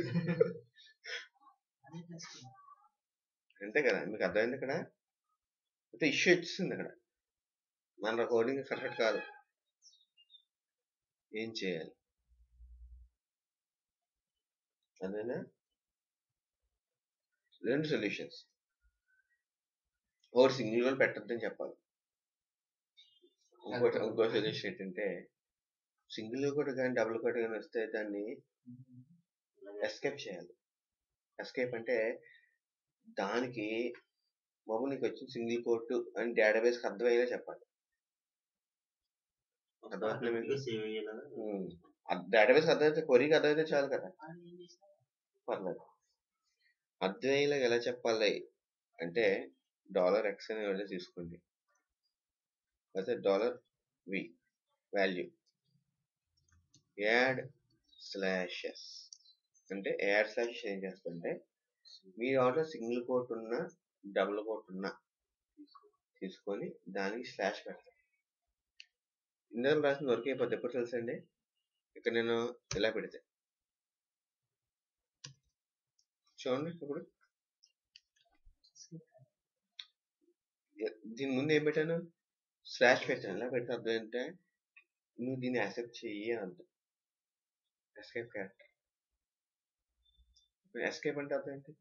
అదే కష్టం అంతే కదా మీకు అర్థమైంది ఇక్కడ అయితే ఇష్యూ వచ్చింది అక్కడ మన కోడింగ్ కరెక్ట్ కాదు ఏం చేయాలి అదేనా రెండు సొల్యూషన్స్ ఒకటి సింగిల్ గా పెట్టద్దని చెప్పాలి ఇంకోటి ఇంకో సొల్యూషన్ ఏంటంటే సింగిల్ కూడా కానీ డబుల్ కోట్ కానీ వస్తే దాన్ని ఎస్కేప్ చేయాలి ఎస్కేప్ అంటే దానికి బాబు నీకు వచ్చిన సింగిల్ కోట్ అని డేటాబేస్ అర్థమయ్యేలా చెప్పాలి అర్థమవుతుందా మీకు? సేవ్ అయ్యేలాగా డేటాబేస్ అర్థమైతే కొరికి అర్థమైతే చాలు కదా వాడు ఏం చేసినా పర్లేదు అర్థమయ్యేలా ఎలా చెప్పాలి అంటే డాలర్ ఎక్స్ అని ఏదో తీసుకోండి అయితే dollar v value add slashes అంటే యాడ్ స్లాషెస్ ఏం చేస్తుంటే మీ దాంట్లో సింగిల్ కోట్ ఉన్న డబుల్ కోట్ ఉన్న తీసుకొని దానికి స్లాష్ పెడతాను ఇందులో రాసిన వర్క్ అయిపోద్ది ఎప్పుడు తెలుసండి ఇక్కడ నేను ఇలా పెడితే చూడండి ఇప్పుడు ఎ- దీని ముందు ఏం పెట్టాను స్లాష్ పెట్టాను ఎలా పెడితే అర్థం ఏంటంటే నువ్వు దీన్ని యాక్సెప్ట్ చెయ్యి అని అర్థం ఎస్కేప్ క్యారెక్టర్ ఎస్కేప్ అంటే అర్థం ఏంటి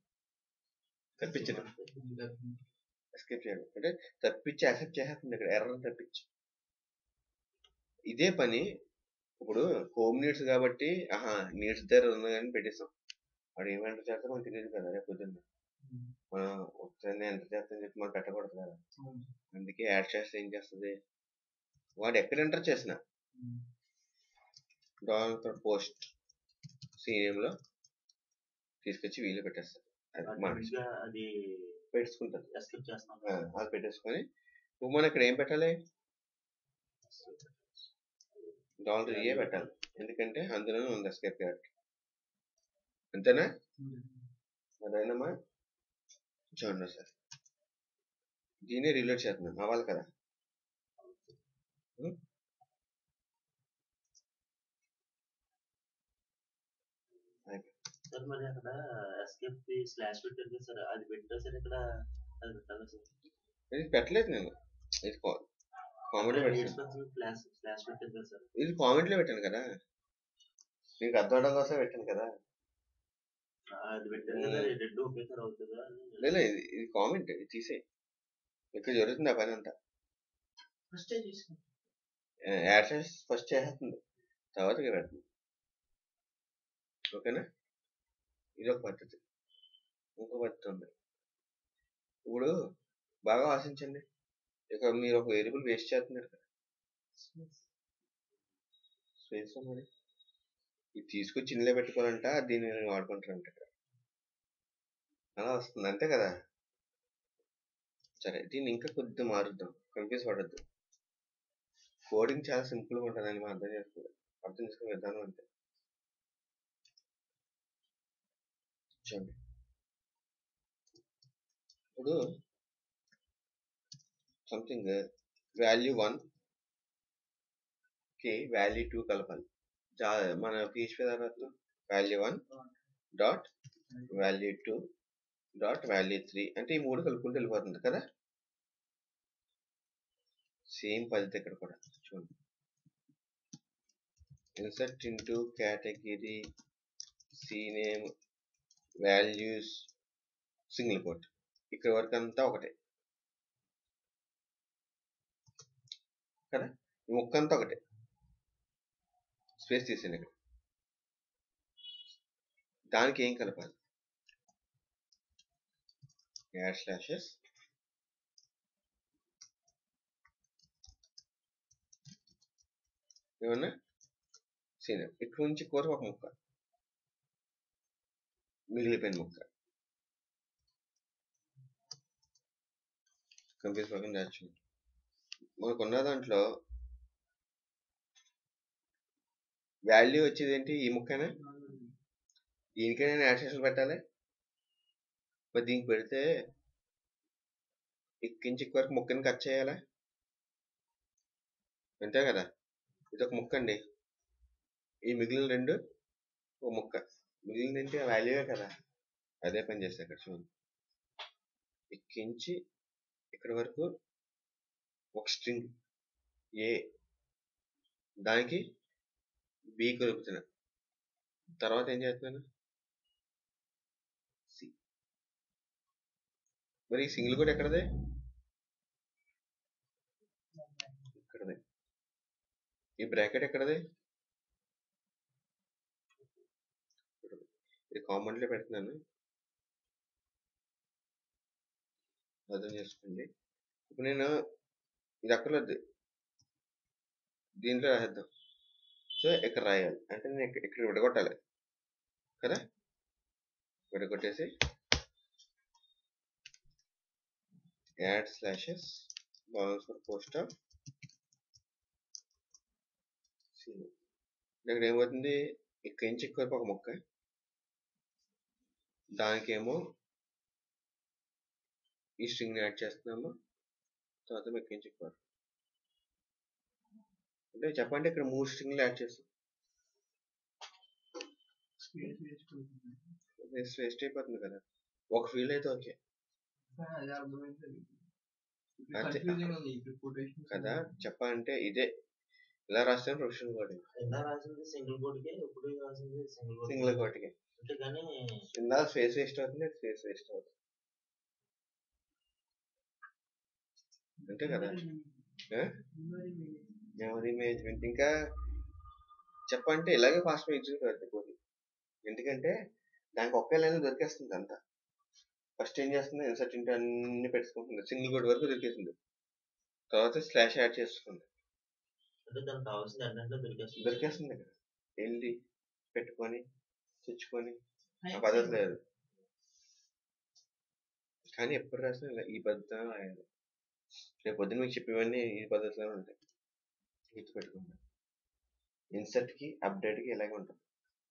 తప్పించడం ఎస్కేప్ చేయడం అంటే తప్పించి యాక్సెప్ట్ చేసేస్తుంది ఇక్కడ ఎర్ర తప్పించి ఇదే పని ఇప్పుడు హోమ్ నీడ్స్ కాబట్టి ఆహా నీడ్స్ దగ్గర ఉంది కానీ పెట్టేస్తాం వాడు ఏం ఎంటర్ చేస్తారో మనకు తెలియదు కదా రేపు పొద్దున్న మనం ఒకసారి ఎంటర్ చేస్తామని చెప్పి మనం పెట్టకూడదు కదా అందుకే యాడ్ చేస్తే ఏం చేస్తుంది వాడు ఎక్కడ ఎంటర్ చేసిన డాలర్ పోస్ట్ సీనియంలో తీసుకొచ్చి వీళ్ళు పెట్టేస్తారు అది మన Automatic గా అది పెట్టుకుంటారు ఎస్కేప్ చేస్తాం ఆ, అది పెట్టేసుకొని ఇప్పుడు మనం ఇక్కడ ఏం పెట్టాలి డాలర్ ఏ పెట్టాలి ఎందుకంటే అందులోనే ఉంది ఎస్కేప్ క్యారెక్టర్ అంతేనా అదేనమ్మా చూడండి సార్ దీన్ని రిలోడ్ చేస్తున్నాం అవ్వాలి కదా ఉం? సార్ మరి అక్కడ ఎస్కేప్ స్లాష్ పెట్టారు కదా సార్ అది పెట్టా సార్ ఇక్కడ అది పెట్టాలి సార్ ఇది పెట్టలేదు నేను ఇది కామెంట్లో పెట్టాను స్లాష్ స్లాష్ పెట్టారు కదా సార్ ఇది కామెంట్లో పెట్టాను కదా నీకు అర్థం అవడం కోసం పెట్టాను కదా అది పెట్టారు కదా అది రెండు ఒకేసారి అవుతుందా అని లేదు ఇది ఇది కామెంట్ ఇది తీసే ఇక్కడ జరుగుతుంది ఆ పని అంతా ఫస్ట్ తీసుకుంటాం యాడ్సెన్స్ ఫస్ట్ చేస్తుంది తర్వాత ఇక పెడుతుంది ఓకేనా ఇది ఒక పద్ధతి ఇంకో పద్ధతి ఉంది ఇప్పుడు బాగా ఆశించండి ఇక మీరు ఒక వేరియబుల్ వేస్ట్ చేస్తున్నారు కదా స్పేస్ మరి ఇది తీసుకొచ్చి ఇందులో పెట్టుకోవాలంట దీన్ని వాడుకుంటారంట ఇక్కడ అలా వస్తుంది అంతే కదా సరే దీన్ని ఇంకా కొద్దిగా మారుద్దాం కన్ఫ్యూజ్ పడద్దు కోడింగ్ చాలా సింపుల్గా ఉంటుందని మనం అర్థం చేసుకోవాలి అర్థం చేసుకునే విధానం అంతే చూడండి ఇప్పుడు సంథింగ్ వాల్యూ వన్ కి వాల్యూ టూ కలపాలి జా మన పీహెచ్పీ తర్వాత value one dot value two dot value three అంటే ఈ మూడు కలుపుకుంటూ వెళ్ళిపోతుంది కదా సేమ్ పద్ధతి ఇక్కడ కూడా చూడండి insert into category c name values single quote ఇక్కడ వరకు అంతా ఒకటే కదా ఈ ముక్క అంతా ఒకటే స్పేస్ తీసాను ఇక్కడ దానికి ఏం కలపాలి యాడ్ స్లాషెస్ ఏమన్నా సీనియర్ ఇక్కడ నుంచి కూర ఒక ముక్క మిగిలిపోయిన ముక్క కంప్యూటర్ పక్కన దాచు మనకున్న దాంట్లో వాల్యూ వచ్చేది ఏంటి ఈ ముక్కనా దీనికైనా యాడ్ చేసి పెట్టాలి మరి దీనికి పెడితే ఇక్కించి వరకు ముక్కని కట్ చేయాలా అంతే కదా ఇది ఒక ముక్క అండి ఈ మిగిలిన రెండు ఒక ముక్క మిగిలిన ఏంటి వాల్యూవే కదా అదే పని చేస్తా ఇక్కడ చూడండి ఎక్కించి ఇక్కడ వరకు ఒక స్ట్రింగ్ ఏ దానికి బి కలుపుతున్నా తర్వాత ఏం చేస్తున్నాను సి మరి ఈ సింగిల్ కూడా ఎక్కడదే ఇక్కడదే ఈ బ్రాకెట్ ఎక్కడదే ఇది కామెంట్లో పెడుతున్నాను అర్థం చేసుకోండి ఇప్పుడు నేను ఇది అక్కర్లేదు దీంట్లో రాసేద్దాం సో ఇక్కడ రాయాలి అంటే నేను ఇక్కడ ఇక్కడ విడగొట్టాలి కదా విడగొట్టేసి add slashes balance for post of ఇక్కడ ఏమవుతుంది ఇక్కడి నుంచి ఎక్కువ ఒక మొక్క దానికేమో ఈ స్ట్రింగ్ యాడ్ చేస్తున్నాము తర్వాత ఇక్కడి నుంచి ఎక్కువ అంటే చెప్పండి ఇక్కడ మూడు స్ట్రింగ్లు యాడ్ చేస్తాం స్పేస్ వేసుకుంటున్నాం వేస్ట్ వేస్ట్ అయిపోతుంది కదా ఒక ఫీల్డ్ అయితే ఓకే అది అర్థమైంది అంతే. కన్ఫ్యూజింగ్ ఉంది ఇప్పుడు కొటేషన్ కదా చెప్పాలంటే ఇదే ఇలా రాస్తే ప్రొఫెషనల్ కోడింగ్ కింద రాసింది సింగిల్ కోడ్కే ఇప్పుడు రాసింది సింగిల్ కోడ్ సింగిల్ కోటికి అంటే కానీ కింద స్పేస్ వేస్ట్ అవుతుంది స్పేస్ వేస్ట్ అవుతుంది అంతే కదా ఏ? మెమరీ మేనేజ్మెంట్ ఇంకా చెప్పంటే ఇలాగే ఫాస్ట్ ఎగ్జిక్యూట్ అవుతుంది కోడి ఎందుకంటే దానికి ఒకే లైన్ దొరికేస్తుంది అంతా ఫస్ట్ ఏం చేస్తుంది ఇన్సర్ట్ ఇంటూ అన్ని పెట్టుకుంటుంది సింగిల్ కోడ్ వరకు దొరికేసింది తర్వాత స్లాష్ యాడ్ చేస్తుంది అంటే దానికి కావాల్సిన అన్నింటిలో దొరికేస్తుంది దొరికేస్తుంది ఇక్కడ వెళ్ళి పెట్టుకొని తెచ్చుకొని ఆ పద్ధతి లేదు కానీ ఎప్పుడు రాసినా ఇలా ఈ పద్ధతి రాయాలి రేపు పొద్దున్న మీకు చెప్పేవన్నీ ఈ పద్ధతిలోనే ఉంటాయి గుర్తుపెట్టుకోండి ఇన్సర్ట్ కి అప్డేట్ కి ఇలాగే ఉంటుంది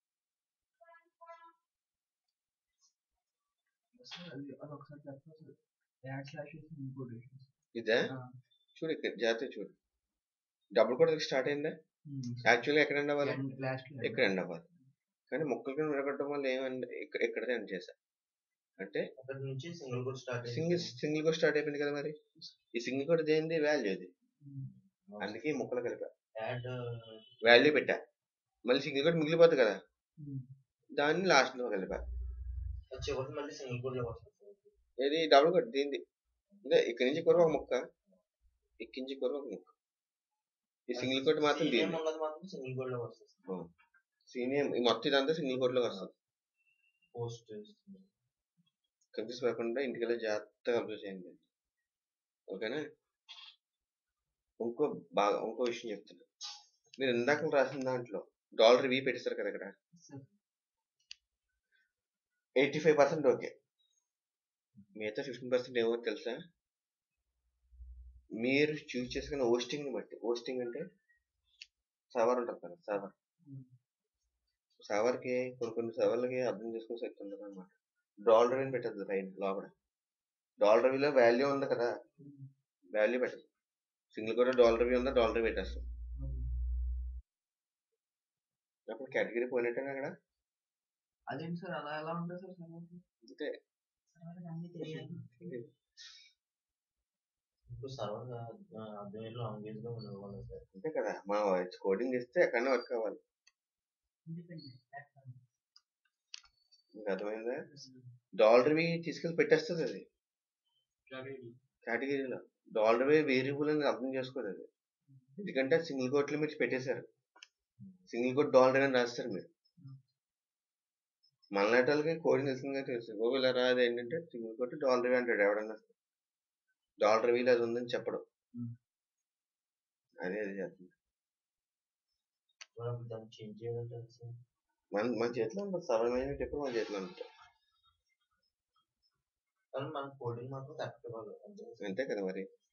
సార్ అది అది ఒకసారి చెప్తా సార్ యాడ్ స్లాష్ చేసి ఇంకోటి ఇదే చూడు ఇక్కడ జాగ్రత్త చూడు డబుల్ కూడా స్టార్ట్ అయిందా యాక్చువల్గా ఎక్కడ ఎండ్ అవ్వాలి లాస్ట్ ఇక్కడ ఎండ్ అవ్వాలి కానీ మొక్కల కింద విరగొట్టడం వల్ల ఏమండి ఇక్కడ ఇక్కడ ఎండ్ చేశా అంటే అక్కడ నుంచి single code start single single కూడా స్టార్ట్ అయిపోయింది కదా మరి ఈ సింగిల్ కూడా దేనిది వాల్యూ అది అందుకే ఈ ముక్కలు కలిపా యాడ్ వాల్యూ పెట్టా మళ్ళీ సింగిల్ కూడా మిగిలిపోతుంది కదా దాన్ని లాస్ట్ లో కలిపా చివరికి మళ్ళీ సింగిల్ కోడ్ లో వస్తుంది ఇది డబుల్ కొట్ దీనిది అంటే ఇక్కడి నుంచి కొరకు ఒక ముక్క ఇక్కడి నుంచి కొరకు ఒక ముక్క ఈ సింగిల్ కోట్ మాత్రం Same దీన్ని ఉన్నది మాత్రం సింగిల్ కోడ్ లో వస్తుంది సీనియం ఈ మొత్తం ఇదంతా సింగిల్ కోట్ లో వస్తుంది పోస్ట్ కన్ఫ్యూజ్ కాకుండా ఇంటికి వెళ్ళి జాగ్రత్తగా అబ్జర్వ్ చేయండి ఓకేనా ఇంకో బాగా ఇంకో విషయం చెప్తున్నా మీరు ఇందాక రాసిన దాంట్లో డాలర్ వి పెట్టేశారు కదా ఇక్కడ ఎయిటీ ఫైవ్ పర్సెంట్ ఓకే మిగతా ఫిఫ్టీన్ పర్సెంట్ ఏమో తెలుసా మీరు చూస్ చేసుకున్న హోస్టింగ్ ని బట్టి హోస్టింగ్ అంటే సర్వర్ ఉంటుంది కదా సర్వర్ సర్వర్కి కొన్ని కొన్ని సర్వర్లకి అర్థం చేసుకుని శక్తి ఉండదు అనమాట డాలర్ అని పెట్టద్దు పైన లోపల డాలర్ విలో వాల్యూ ఉంది కదా వాల్యూ పెట్టదు సింగిల్ కూడా డాలర్ వి ఉందా డాలర్ పెట్టేస్తాం అప్పుడు కేటగిరీ పోయినట్టేనా అక్కడ అదేంటి సార్ అలా ఎలా ఉంటుంది సార్ సర్వర్ అంతే అన్ని తెలియాలి ఇప్పుడు సర్వర్ అర్థమయ్యే లాంగ్వేజ్ లో ఉండదు సార్ అంతే కదా మా కోడింగ్ ఇస్తే ఎక్కడన్నా వర్క్ అవ్వాలి ఇండిపెండెంట్ ప్లాట్ఫామ్ మీకు అర్థమైందా డాలర్ వి తీసుకెళ్ళి పెట్టేస్తుంది అది కేటగిరీలో డాలర్ వే వేరియబుల్ అని అర్థం చేసుకోదు అది ఎందుకంటే సింగిల్ కోట్లో మీరు పెట్టేశారు సింగిల్ కోట్ డాలర్ అని రాస్తారు మీరు మళ్ళీ వాళ్ళకి కోడింగ్ తెలిసిందిగా తెలుసు గూగుల్ ఎలా రాదు ఏంటంటే సింగిల్ కోట్ డాలర్ వే అంటాడు ఎవడన్నా డాలర్ వీలు అది ఉందని చెప్పడం Hmm. అదే అది చేస్తుంది మనం దాన్ని చేంజ్ చేయాలంటే సార్ మన మన చేతిలో ఉంటుంది సరళమైన ఎప్పుడు మన చేతిలో ఉంటుంది కానీ మన కోడింగ్ మాత్రం కరెక్ట్ ఇవ్వాలి అంతే అంతే కదా మరి